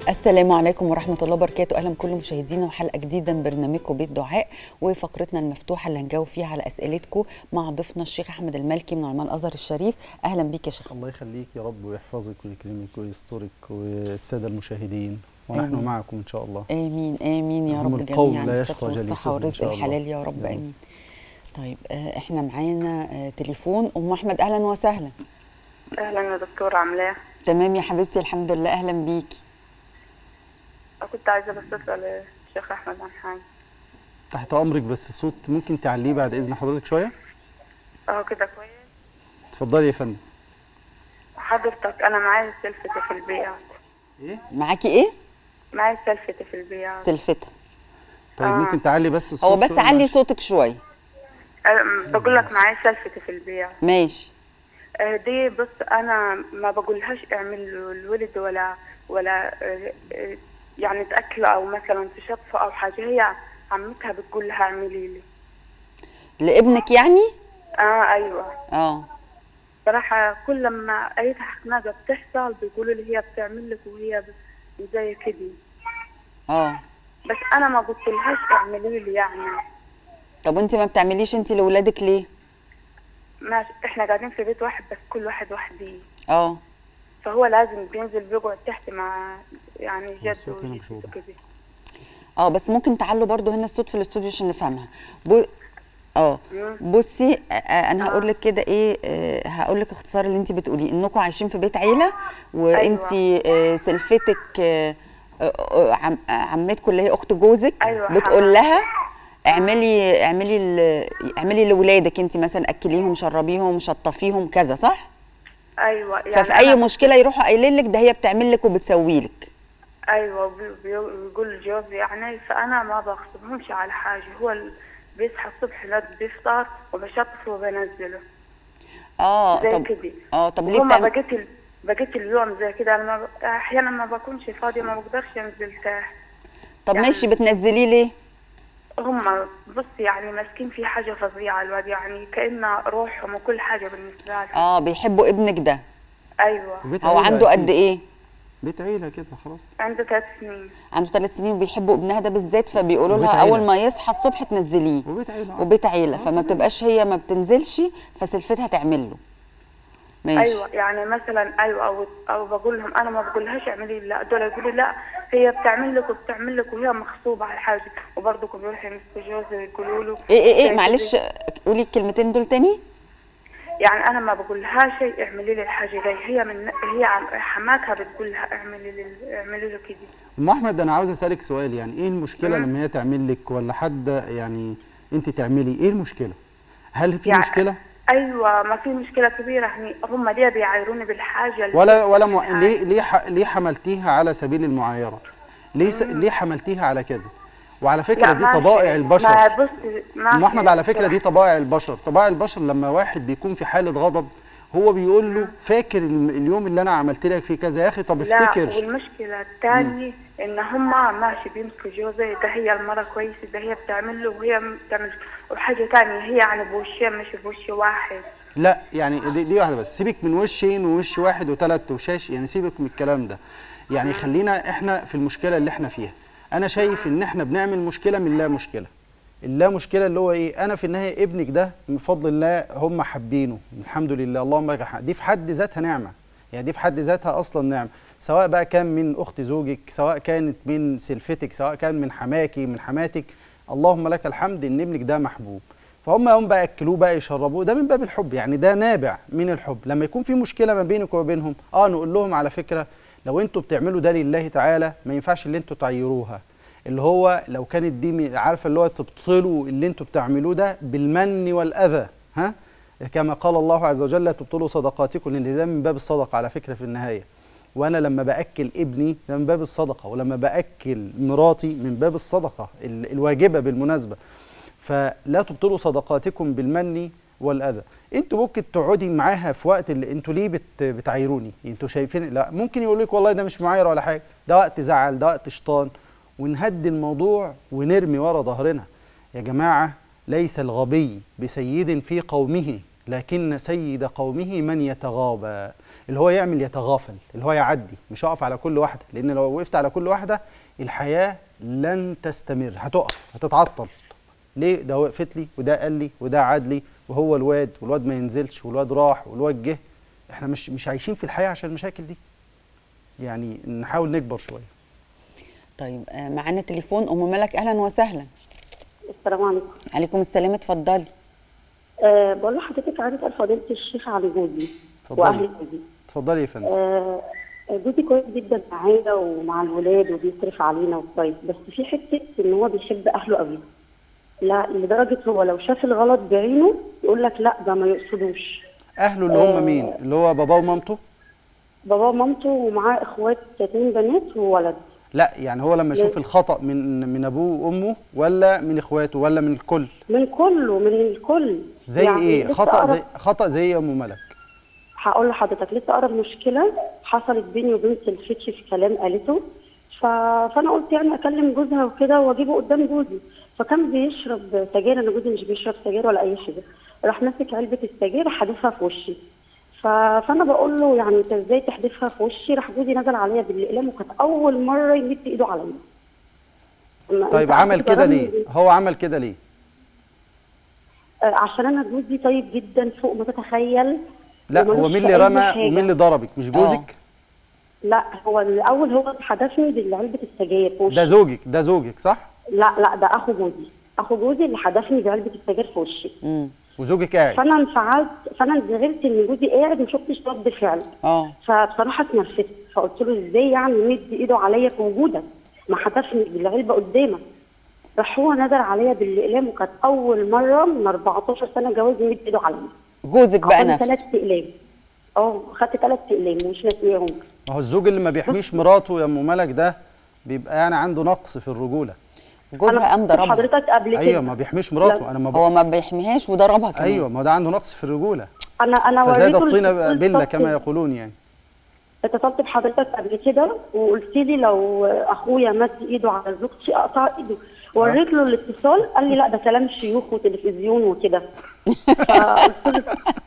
السلام عليكم ورحمة الله وبركاته أهلا بكل مشاهدينا وحلقة جديدة من برنامجكم بيت دعاء وفقرتنا المفتوحة اللي هنجاوب فيها على أسئلتكم مع ضيفنا الشيخ أحمد المالكي من علماء الأزهر الشريف أهلا بيك يا شيخ الله يخليك يا رب ويحفظك ويكرمك ويسترك والساده المشاهدين ونحن آمين. معكم ان شاء الله آمين آمين يا هم رب القوم جميعا لا الستر يشقى والصحة جليسهم إن والرزق شاء الله. الحلال يا رب يا رب. آمين طيب آه، احنا معانا آه، تليفون أم أحمد أهلا وسهلا اهلا يا دكتور عامله ايه تمام يا حبيبتي الحمد لله أهلا بيكي كنت عايزه بس اسال الشيخ احمد عن حاجه تحت امرك بس الصوت ممكن تعليه بعد اذن حضرتك شويه اهو كده كويس اتفضلي يا فندم حضرتك انا معايا سلفتي في البيع ايه معاكي إيه؟ معايا سلفتي في البيع سلفتها طيب آه. ممكن تعلي بس الصوت هو بس شوية؟ علي معلش. صوتك شوية أه، بقول لك معايا سلفتي في البيع ماشي أه، دي بص انا ما بقولهاش اعمل الولد ولا ولا أه، أه، يعني تاكله او مثلا تشطفه او حاجه هي عمتها بتقول لها اعملي لي لابنك يعني؟ اه ايوه اه صراحة كل لما أي حقناقة بتحصل بيقولوا لي هي بتعمل لك وهي ب- زي كده اه بس أنا ما قلت لهاش اعملي لي يعني طب وانت ما بتعمليش انت لاولادك ليه؟ ماشي إحنا قاعدين في بيت واحد بس كل واحد وحدي اه فهو لازم بينزل بيقعد تحت مع يعني جد الصوت هنا مش وجدته واضح. كده اه بس ممكن تعلوا برضو هنا الصوت في الاستوديو عشان نفهمها بو... اه بصي آه، آه، انا هقول لك كده ايه آه، هقول لك اختصار اللي انت بتقوليه انكم عايشين في بيت عيله وانت آه، سلفتك آه، آه، آه، عم- آه، عمتكم اللي هي اخت جوزك أيوة، بتقول حماتي. لها اعملي اعملي ال- اعملي لاولادك انت مثلا اكليهم شربيهم شطفيهم كذا صح؟ أيوة يعني ففي اي أنا- مشكله يروحوا قايلين لك ده هي بتعمل لك وبتسوي لك أيوة بي- بي- بيقول جوزي يعني فأنا ما بغصبهمش على حاجة هو ال- بيصحى الصبح لا بيفطر وبشطفه وبنزله اه زي طب كده اه طب ليه هما بتعمل بقيت ال... بقيت اليوم زي كده انا ما ب... احيانا ما بكونش فاضيه ما بقدرش انزل تحت طب يعني- ماشي بتنزليه ليه؟ هما بص يعني ماسكين في حاجه فظيعه الواد يعني كأن روحهم وكل حاجه بالنسبه لهم اه بيحبوا ابنك ده ايوه بيت هو عيلة عنده أكيد. قد ايه؟ بيت عيله كده خلاص عنده ثلاث سنين عنده ثلاث سنين وبيحبوا ابنها ده بالذات فبيقولوا وبيت لها عيلة. اول ما يصحى الصبح تنزليه وبيت عيله وبيت عيله فما بتبقاش هي ما بتنزلش فسلفتها تعمل له ماشي ايوه يعني مثلا ايوه او او بقول لهم انا ما بقولهاش اعملي لي لا دول يقولوا لي لا هي بتعمل لك وبتعمل لك وهي مغصوبه على حاجه وبرضه بيروحوا يمسكوا جوزي ويقولوا له ايه ايه زي ايه كده. معلش قولي الكلمتين دول تاني يعني انا ما بقولها شيء اعملي لي الحاجه دي هي من هي عم حماتها بتقول لها اعملي لي اعملي له كده ام احمد انا عاوز اسالك سؤال يعني ايه المشكله مم. لما هي تعمل لك ولا حد يعني انت تعملي ايه المشكله هل في يعني مشكله ايوه ما في مشكله كبيره يعني هم ليه بيعايروني بالحاجه اللي ولا ولا مع... الحاجة. ليه ليه ح... ليه حملتيها على سبيل المعايره ليه س... ليه حملتيها على كده وعلى فكره لا دي ماشي. طبائع البشر ما بص ماشي ام احمد على فكره دي طبائع البشر طبائع البشر لما واحد بيكون في حاله غضب هو بيقول له فاكر الم- اليوم اللي انا عملت لك فيه كذا يا اخي طب لا افتكر والمشكله الثانيه ان هم ماشي بيمسكوا جوزي ده هي المره كويسه ده هي بتعمل له وهي بتعمل وحاجه ثانيه هي يعني بوشين مش بوش واحد لا يعني دي, دي واحده بس سيبك من وشين ووش واحد وثلاث وشاش يعني سيبك من الكلام ده يعني خلينا احنا في المشكله اللي احنا فيها انا شايف ان احنا بنعمل مشكله من لا مشكله اللا مشكله اللي هو ايه انا في النهايه ابنك ده من فضل الله هم حابينه الحمد لله اللهم لك الحمد دي في حد ذاتها نعمه يعني دي في حد ذاتها اصلا نعمه سواء بقى كان من اخت زوجك سواء كانت من سلفتك سواء كان من حماكي من حماتك اللهم لك الحمد ان ابنك ده محبوب فهم هم بقى ياكلوه بقى يشربوه ده من باب الحب يعني ده نابع من الحب لما يكون في مشكله ما بينك وبينهم اه نقول لهم على فكره لو انتوا بتعملوا ده لله تعالى ما ينفعش اللي انتوا تعيروها اللي هو لو كانت دي من- عارفه اللي هو تبطلوا اللي انتوا بتعملوه ده بالمن والاذى ها كما قال الله عز وجل لا تبطلوا صدقاتكم لان ده من باب الصدقه على فكره في النهايه وانا لما باكل ابني ده من باب الصدقه ولما باكل مراتي من باب الصدقه ال- الواجبه بالمناسبه فلا تبطلوا صدقاتكم بالمن والاذى انتوا ممكن تقعدي معاها في وقت اللي انتوا ليه بت بتعايروني انتوا شايفين لا ممكن يقول لك والله ده مش معايره ولا حاجه ده وقت زعل ده وقت شيطان ونهدي الموضوع ونرمي ورا ظهرنا يا جماعه ليس الغبي بسيد في قومه لكن سيد قومه من يتغابى اللي هو يعمل يتغافل اللي هو يعدي مش هقف على كل واحده لان لو وقفت على كل واحده الحياه لن تستمر هتقف هتتعطل ليه ده وقفت لي وده قال لي وده عاد لي وهو الواد والواد ما ينزلش والواد راح والواد جه احنا مش مش عايشين في الحياه عشان المشاكل دي يعني نحاول نكبر شويه طيب آه، معانا تليفون ام ملك اهلا وسهلا السلام عليكم عليكم السلام اتفضلي أه بقول لحضرتك عايزه اسال فضيله الشيخ عن جوزي اتفضلي. واهل جوزي اتفضلي يا فندم أه جوزي كويس جدا معايا ومع الولاد وبيصرف علينا وكويس بس في حته ان هو بيحب اهله قوي لا لدرجه هو لو شاف الغلط بعينه يقول لك لا ده ما يقصدوش اهله اللي هم مين اللي هو باباه ومامته بابا ومامته ومعاه اخوات اتنين بنات وولد لا يعني هو لما يشوف ليه؟ الخطا من من ابوه وامه ولا من اخواته ولا من الكل من كله من الكل زي يعني ايه لسه خطا أقرب- زي خطا زي يا ام ملك هقول لحضرتك لسه اقرب مشكله حصلت بيني وبين سلفتش في كلام قالته ف... فانا قلت يعني اكلم جوزها وكده واجيبه قدام جوزي فكان بيشرب سجاير انا جوزي مش بيشرب سجاير ولا اي حاجه راح ماسك علبه السجاير حادفها في وشي ف... فانا بقول له يعني انت ازاي تحدفها في وشي راح جوزي نزل عليا بالاقلام وكانت اول مره يمد ايده عليا ما طيب أنت عمل عارف كده ضربني ليه هو عمل كده ليه آه، عشان انا جوزي طيب جدا فوق ما تتخيل لا وملوش هو مين في اللي أي رمى حاجة. ومين اللي ضربك مش جوزك لا هو الاول هو حدفني بعلبه السجاير في وشي ده زوجك ده زوجك صح لا لا ده اخو جوزي اخو جوزي اللي حدفني بعلبه السجاير في وشي امم وزوجك قاعد فانا انفعلت فانا انزغلت ان جوزي قاعد ما شفتش رد فعل اه فبصراحه اتنرفزت فقلت له ازاي يعني يمد ايده عليا في وجودك ما حدفني بالعلبه قدامك راح هو نزل عليا بالاقلام وكانت اول مره من 14 سنه جواز يمد ايده عليا جوزك بقى عطاني نفسه ثلاث اقلام اه خدت ثلاث اقلام مش ناسياهم ما هو الزوج اللي ما بيحميش مراته يا ام ملك ده بيبقى يعني عنده نقص في الرجوله جوزها قام قلت ضربها لحضرتك قبل كده ايوه ما بيحميش مراته لا. انا ما ب... هو ما بيحميهاش وضربها كمان ايوه ما هو ده عنده نقص في الرجوله انا انا فزاد وريته الطين الفصول بله الصف كما يقولون يعني اتصلت بحضرتك قبل كده وقلت لي لو اخويا مد ايده على زوجتي اقطع ايده وريت له الاتصال قال لي لا ده كلام شيوخ وتلفزيون وكده فقلت له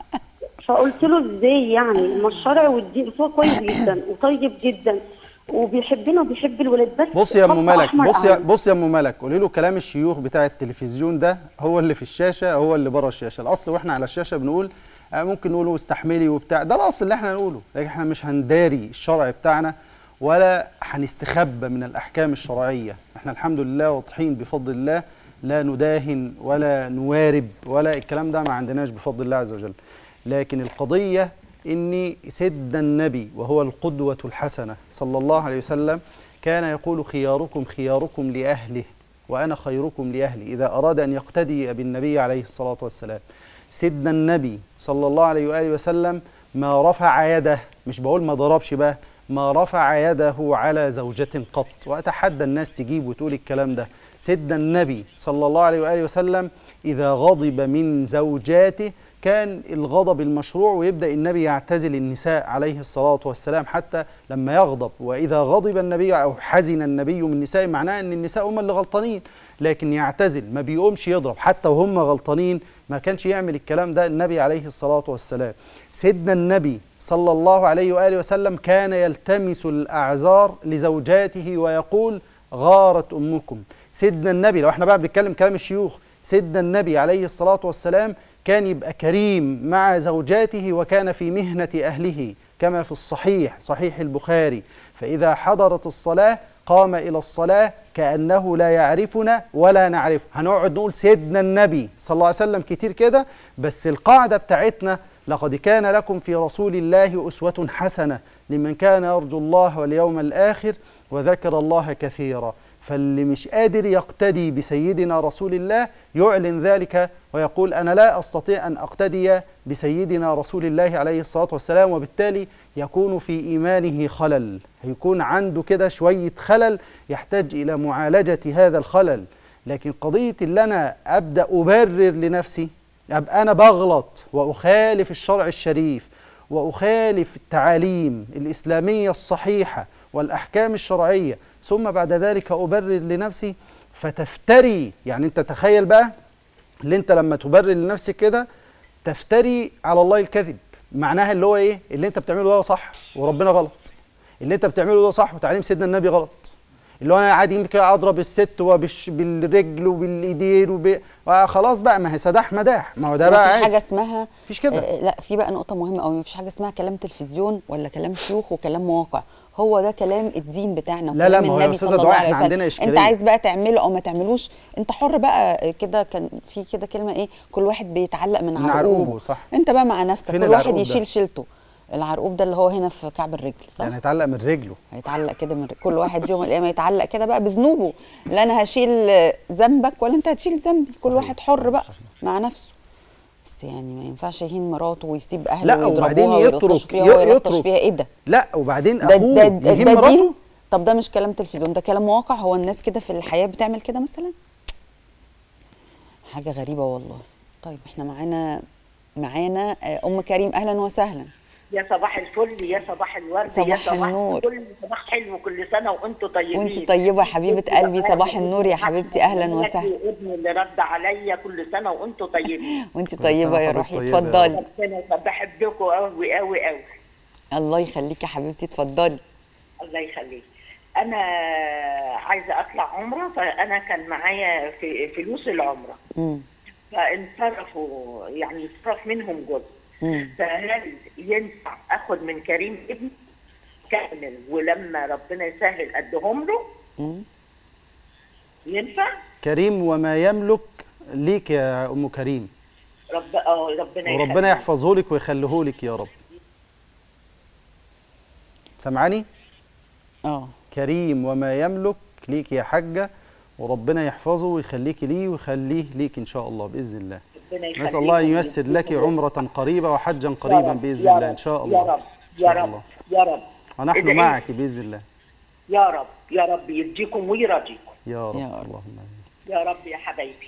فقلت له ازاي يعني ما الشرع والدين بس هو كويس جدا وطيب جدا وبيحبنا وبيحب الولاد بس بص يا ام خط ملك أحمر بص يا قوي. بص يا ام ملك قولي له كلام الشيوخ بتاع التلفزيون ده هو اللي في الشاشه هو اللي بره الشاشه الاصل واحنا على الشاشه بنقول آه، ممكن نقوله استحملي وبتاع ده الاصل اللي احنا نقوله لكن احنا مش هنداري الشرع بتاعنا ولا هنستخبى من الاحكام الشرعيه احنا الحمد لله واضحين بفضل الله لا نداهن ولا نوارب ولا الكلام ده ما عندناش بفضل الله عز وجل لكن القضيه ان سيدنا النبي وهو القدوه الحسنه صلى الله عليه وسلم كان يقول خياركم خياركم لاهله وانا خيركم لاهلي اذا اراد ان يقتدي بالنبي عليه الصلاه والسلام سيدنا النبي صلى الله عليه واله وسلم ما رفع يده مش بقول ما ضربش بقى ما رفع يده على زوجة قط وأتحدى الناس تجيب وتقول الكلام ده سيدنا النبي صلى الله عليه وآله وسلم إذا غضب من زوجاته كان الغضب المشروع ويبدأ النبي يعتزل النساء عليه الصلاة والسلام حتى لما يغضب وإذا غضب النبي أو حزن النبي من نساء معناه أن النساء هم اللي غلطانين لكن يعتزل ما بيقومش يضرب حتى وهم غلطانين ما كانش يعمل الكلام ده النبي عليه الصلاة والسلام سيدنا النبي صلى الله عليه وآله وسلم كان يلتمس الأعذار لزوجاته ويقول غارت أمكم سيدنا النبي لو احنا بقى بنتكلم كلام الشيوخ سيدنا النبي عليه الصلاة والسلام كان يبقى كريم مع زوجاته وكان في مهنة أهله كما في الصحيح صحيح البخاري فإذا حضرت الصلاة قام إلى الصلاة كأنه لا يعرفنا ولا نعرفه هنقعد نقول سيدنا النبي صلى الله عليه وسلم كتير كده بس القاعدة بتاعتنا لقد كان لكم في رسول الله أسوة حسنة لمن كان يرجو الله واليوم الآخر وذكر الله كثيرا فاللي مش قادر يقتدي بسيدنا رسول الله يعلن ذلك ويقول أنا لا أستطيع أن أقتدي بسيدنا رسول الله عليه الصلاة والسلام وبالتالي يكون في إيمانه خلل هيكون عنده كده شوية خلل يحتاج إلى معالجة هذا الخلل لكن قضية اللي أنا أبدأ أبرر لنفسي أبقى أنا بغلط وأخالف الشرع الشريف وأخالف التعاليم الإسلامية الصحيحة والأحكام الشرعية ثم بعد ذلك أبرر لنفسي فتفتري يعني أنت تخيل بقى اللي أنت لما تبرر لنفسك كده تفتري على الله الكذب معناها اللي هو ايه اللي انت بتعمله ده صح وربنا غلط اللي انت بتعمله ده صح وتعليم سيدنا النبي غلط اللي هو انا عادي يمكن اضرب الست وبش بالرجل وبالايدين وب... خلاص بقى ما هي سداح مداح ما هو ده بقى مفيش عادي حاجه اسمها مفيش كده. آه لا في بقى نقطه مهمه قوي مفيش حاجه اسمها كلام تلفزيون ولا كلام شيوخ وكلام مواقع هو ده كلام الدين بتاعنا لا، لا، وكلام ما هو يا النبي أستاذة صلى الله دعاء عليه إحنا وسلم عندنا انت إشكالية. عايز بقى تعمله او ما تعملوش انت حر بقى كده كان في كده كلمه ايه كل واحد بيتعلق من, من عرقوبه عرقوبه، صح. انت بقى مع نفسك فين كل واحد العرقوب ده؟ يشيل شيلته العرقوب ده اللي هو هنا في كعب الرجل صح يعني هيتعلق من رجله هيتعلق كده من كل واحد يوم القيامه يتعلق كده بقى بذنوبه لا انا هشيل ذنبك ولا انت هتشيل ذنبي كل صحيح، واحد حر بقى صحيح. مع نفسه بس يعني ما ينفعش يهين مراته ويسيب اهله لا، ويضربوها وبعدين ويلطشوا يترك- فيها ويلطش يترك. فيها ايه ده لا وبعدين ده اخوه ده, ده, يهين ده مراته دين طب ده مش كلام تلفزيون ده كلام واقع هو الناس كده في الحياه بتعمل كده مثلا حاجه غريبه والله طيب احنا معانا معانا آه، ام كريم اهلا وسهلا يا صباح الفل يا صباح الورد صباح يا صباح النور. كل صباح حلو كل سنه وانتم طيبين وانت طيبه يا حبيبه قلبي صباح النور يا حبيبتي اهلا وسهلا ابني اللي رد عليا كل سنه وانتم طيبين وانت كل طيبه سنة يا وحضرتك روحي طيبة يا اتفضلي ربنا بحبكم قوي قوي قوي الله يخليك يا حبيبتي اتفضلي الله يخليك انا عايزه اطلع عمره فانا كان معايا في فلوس العمره امم فانصرفوا يعني انصرف منهم جزء امم فهل ينفع اخد من كريم ابني كامل ولما ربنا يسهل ادهم له امم ينفع؟ كريم وما يملك ليك يا ام كريم رب اه ربنا وربنا يخليك. يحفظه لك ويخليه لك يا رب سامعاني اه كريم وما يملك ليك يا حاجه وربنا يحفظه ويخليك ليه ويخليه ليك ان شاء الله باذن الله ربنا يخليك نسال الله ان ييسر لك عمره قريبه وحجا قريبا باذن الله ان شاء الله يا رب إن يا شاء رب الله. يا رب ونحن ادعي. معك باذن الله يا رب يا رب يديكم ويرضيكم يا رب يا رب. اللهم امين يا رب يا حبايبي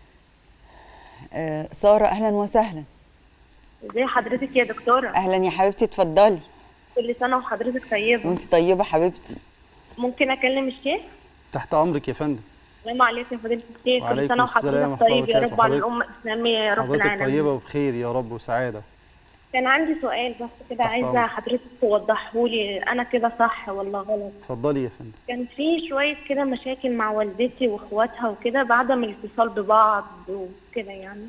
آه، ساره اهلا وسهلا ازي حضرتك يا دكتورة اهلا يا حبيبتي اتفضلي كل سنة وحضرتك طيبة وانت طيبه حبيبتي ممكن أكلم الشيخ تحت امرك يا فندم السلام عليكم يا فضيلة الشيخ كل وعليكم سنة السلام وحضرتك ورحمة الله طيب يا رب وبركاته. على حضرتك- الأمة الإسلامية يا رب حضرتك العالمين طيبه وبخير يا رب وسعاده كان عندي سؤال بس كده تحت عايزة أمرك. حضرتك توضحه لي أنا كده صح ولا غلط اتفضلي يا فندم كان في شوية كده مشاكل مع والدتي وإخواتها وكده بعدم الاتصال ببعض وكده يعني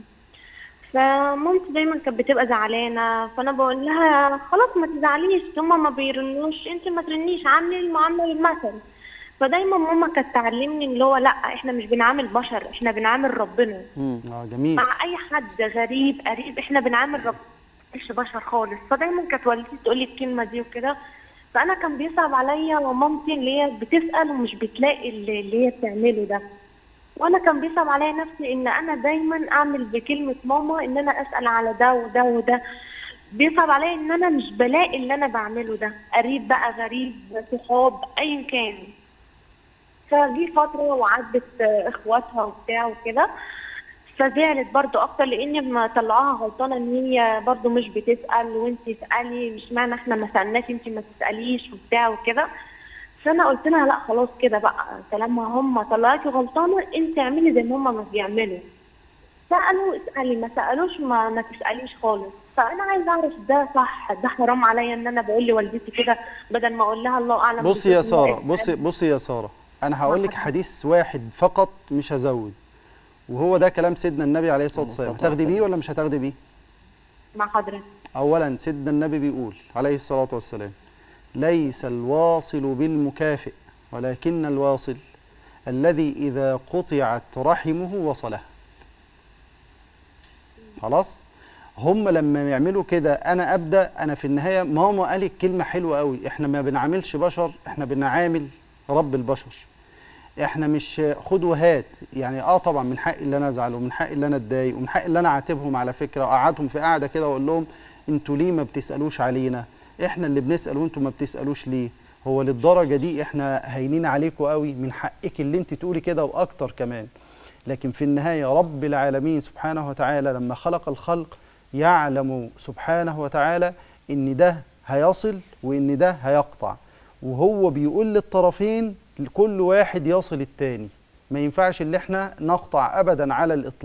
فمامتي دايما كانت بتبقى زعلانة فأنا بقول لها خلاص ما تزعليش هما ما بيرنوش انت ما ترنيش عاملي المعاملة المثل فدايما ماما كانت تعلمني اللي هو لا احنا مش بنعامل بشر احنا بنعامل ربنا اه جميل مع اي حد غريب قريب احنا بنعامل رب مش بشر خالص فدايما كانت والدتي تقول لي الكلمه دي وكده فانا كان بيصعب عليا ومامتي اللي هي بتسال ومش بتلاقي اللي اللي هي بتعمله ده وانا كان بيصعب عليا نفسي ان انا دايما اعمل بكلمه ماما ان انا اسال على ده وده وده بيصعب عليا ان انا مش بلاقي اللي انا بعمله ده قريب بقى غريب صحاب ايا كان فجي فترة وعدت آه، اخواتها وبتاع وكده فزعلت برضو اكتر لان ما طلعوها غلطانه ان هي برضو مش بتسال وانت اسالي مش معنى احنا ما سالناش انت ما تساليش وبتاع وكده فانا قلت لها لا خلاص كده بقى طالما هم طلعوكي غلطانه انت اعملي زي ما هم ما بيعملوا سالوا اسالي ما سالوش ما, ما تساليش خالص فانا عايزه اعرف ده صح ده حرام عليا ان انا بقول لوالدتي كده بدل ما اقول لها الله اعلم بصي يا بإذن الله ساره بصي بصي يا ساره انا هقول لك حديث واحد فقط مش هزود وهو ده كلام سيدنا النبي عليه الصلاه عليه والسلام الصلاة هتاخدي بيه والسلام. ولا مش هتاخدي بيه مع حضرتك اولا سيدنا النبي بيقول عليه الصلاه والسلام ليس الواصل بالمكافئ ولكن الواصل الذي اذا قطعت رحمه وصلها خلاص هم لما يعملوا كده انا ابدا انا في النهايه ماما قالت كلمه حلوه قوي احنا ما بنعاملش بشر احنا بنعامل رب البشر احنا مش خد وهات يعني اه طبعا من حقي اللي انا ازعل ومن حقي اللي انا اتضايق ومن حقي اللي انا اعاتبهم على فكره واقعدهم في قاعده كده واقول لهم انتوا ليه ما بتسالوش علينا احنا اللي بنسال وانتوا ما بتسالوش ليه هو للدرجه دي احنا هاينين عليكم قوي من حقك اللي انت تقولي كده واكتر كمان لكن في النهايه رب العالمين سبحانه وتعالى لما خلق الخلق يعلم سبحانه وتعالى ان ده هيصل وان ده هيقطع وهو بيقول للطرفين كل واحد يصل التاني ما ينفعش اللي احنا نقطع ابدا على الاطلاق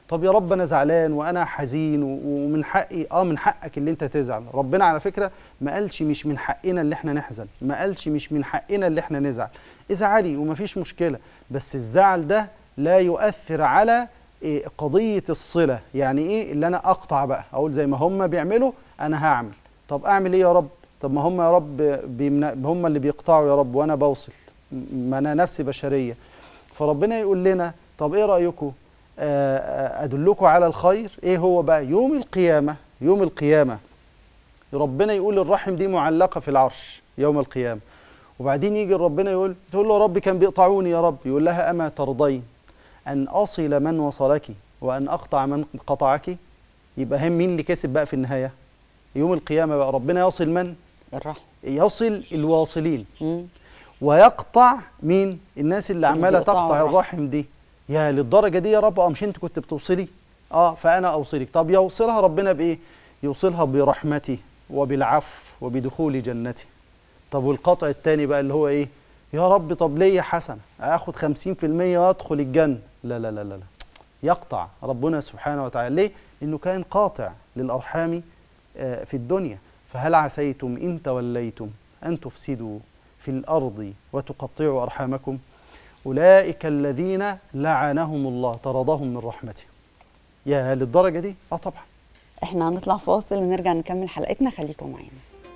طب يا رب انا زعلان وانا حزين و- ومن حقي اه من حقك اللي انت تزعل ربنا على فكره ما قالش مش من حقنا اللي احنا نحزن ما قالش مش من حقنا اللي احنا نزعل ازعلي ومفيش مشكله بس الزعل ده لا يؤثر على إيه قضيه الصله يعني ايه اللي انا اقطع بقى اقول زي ما هم بيعملوا انا هعمل طب اعمل ايه يا رب طب ما هم يا رب بيمنع هم اللي بيقطعوا يا رب وانا بوصل ما انا نفسي بشريه فربنا يقول لنا طب ايه رايكم آه، آه، ادلكم على الخير ايه هو بقى يوم القيامه يوم القيامه ربنا يقول الرحم دي معلقه في العرش يوم القيامه وبعدين يجي ربنا يقول تقول له يا رب كان بيقطعوني يا رب يقول لها اما ترضين ان اصل من وصلك وان اقطع من قطعك يبقى هم مين اللي كسب بقى في النهايه يوم القيامه بقى ربنا يصل من الرحم يصل الواصلين مم. ويقطع مين الناس اللي اللي عماله بيقطعوا تقطع الرحم. الرحم دي يا للدرجه دي يا رب اه مش انت كنت بتوصلي اه فانا اوصلك طب يوصلها ربنا بايه يوصلها برحمته وبالعفو وبدخول جنته طب والقطع التاني بقى اللي هو ايه يا رب طب ليا حسنه اخد 50% وادخل الجنه لا لا لا لا لا يقطع ربنا سبحانه وتعالى ليه انه كان قاطع للارحام آه، في الدنيا فهل عسيتم ان توليتم ان تفسدوا في الارض وتقطعوا ارحامكم اولئك الذين لعنهم الله طردهم من رحمته يا للدرجه دي اه طبعا احنا هنطلع فاصل ونرجع نكمل حلقتنا خليكم معانا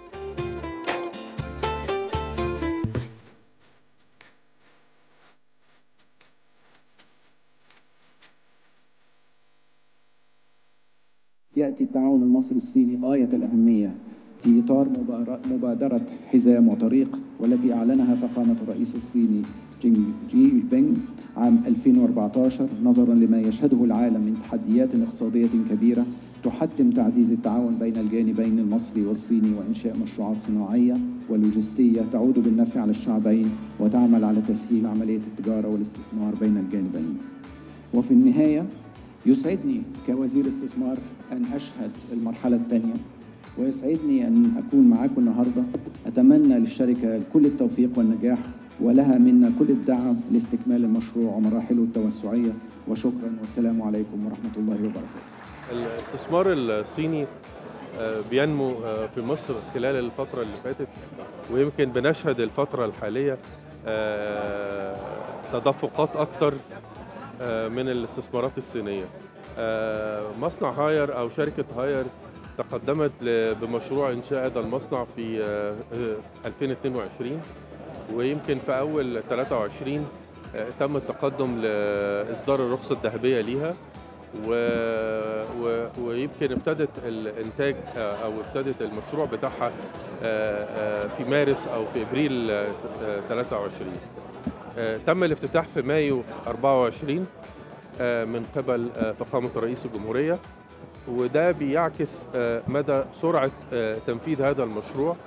يأتي التعاون المصري الصيني غاية الأهمية في إطار مبار- مبادرة حزام وطريق والتي أعلنها فخامة الرئيس الصيني جين جي بينغ عام 2014 نظرا لما يشهده العالم من تحديات اقتصادية كبيرة تحتم تعزيز التعاون بين الجانبين المصري والصيني وإنشاء مشروعات صناعية ولوجستية تعود بالنفع على الشعبين وتعمل على تسهيل عملية التجارة والاستثمار بين الجانبين وفي النهاية يسعدني كوزير استثمار أن أشهد المرحلة الثانية ويسعدني أن أكون معكم النهاردة أتمنى للشركة كل التوفيق والنجاح ولها منا كل الدعم لاستكمال المشروع ومراحله التوسعية وشكرا والسلام عليكم ورحمة الله وبركاته الاستثمار الصيني آه، بينمو آه، في مصر خلال الفترة اللي فاتت ويمكن بنشهد الفترة الحالية آه، تدفقات أكتر آه، من الاستثمارات الصينية آه، مصنع هاير أو شركة هاير تقدمت ل- بمشروع إنشاء هذا المصنع في آه، آه، 2022 ويمكن في أول 23 آه، تم التقدم لإصدار الرخصة الذهبية ليها و... و... ويمكن ابتدت الانتاج آه، او ابتدت المشروع بتاعها آه، آه، في مارس او في ابريل آه، آه، 23 آه، تم الافتتاح في مايو 24 آه، من قبل آه، فخامه رئيس الجمهوريه وده بيعكس آه، مدى سرعه آه، تنفيذ هذا المشروع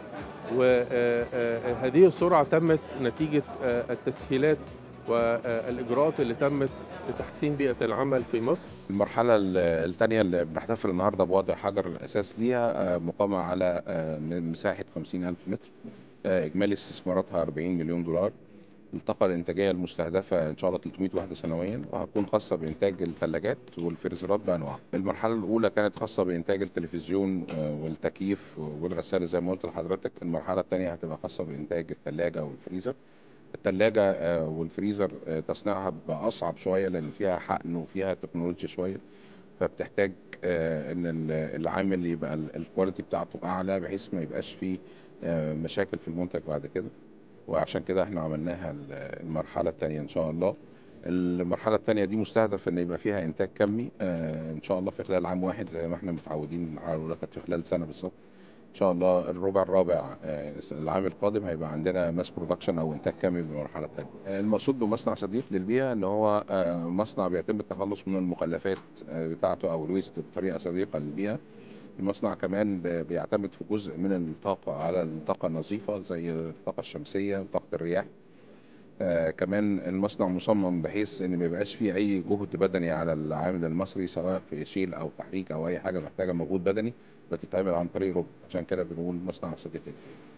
وهذه السرعه تمت نتيجه آه، التسهيلات والاجراءات اللي تمت لتحسين بيئه العمل في مصر المرحلة الثانية اللي بنحتفل النهاردة بوضع حجر الأساس ليها آه، مقامة على آه، م- مساحة 50 ألف متر آه، إجمالي استثماراتها 40 مليون دولار الطاقة الإنتاجية المستهدفة إن شاء الله 300 وحدة سنويا وهتكون خاصة بإنتاج الثلاجات والفريزرات بأنواعها. المرحلة الأولى كانت خاصة بإنتاج التلفزيون آه، والتكييف والغسالة زي ما قلت لحضرتك، المرحلة الثانية هتبقى خاصة بإنتاج الثلاجة والفريزر. الثلاجة آه، والفريزر آه، تصنيعها بقى أصعب شوية لأن فيها حقن وفيها تكنولوجيا شوية فبتحتاج آه، إن ال- العامل يبقى ال- الكواليتي بتاعته أعلى بحيث ما يبقاش فيه آه، مشاكل في المنتج بعد كده وعشان كده احنا عملناها ال- المرحلة الثانية إن شاء الله المرحلة الثانية دي مستهدف إن يبقى فيها إنتاج كمي آه، إن شاء الله في خلال عام واحد زي ما احنا متعودين على الأولى كانت في خلال سنة بالظبط ان شاء الله الربع الرابع آه، العام القادم هيبقى عندنا ماس برودكشن او انتاج كامل بالمرحله الثانيه. المقصود بمصنع صديق للبيئه ان هو آه، مصنع بيتم التخلص من المخلفات آه، بتاعته او الويست بطريقه صديقه للبيئه. المصنع كمان ب- بيعتمد في جزء من الطاقه على الطاقه النظيفه زي الطاقه الشمسيه وطاقه الرياح. آه كمان المصنع مصمم بحيث ان ما يبقاش فيه اي جهد بدني على العامل المصري سواء في شيل او تحريك او اي حاجه محتاجه مجهود بدني بتتعمل عن طريق روبوت عشان كده بنقول مصنع صديقي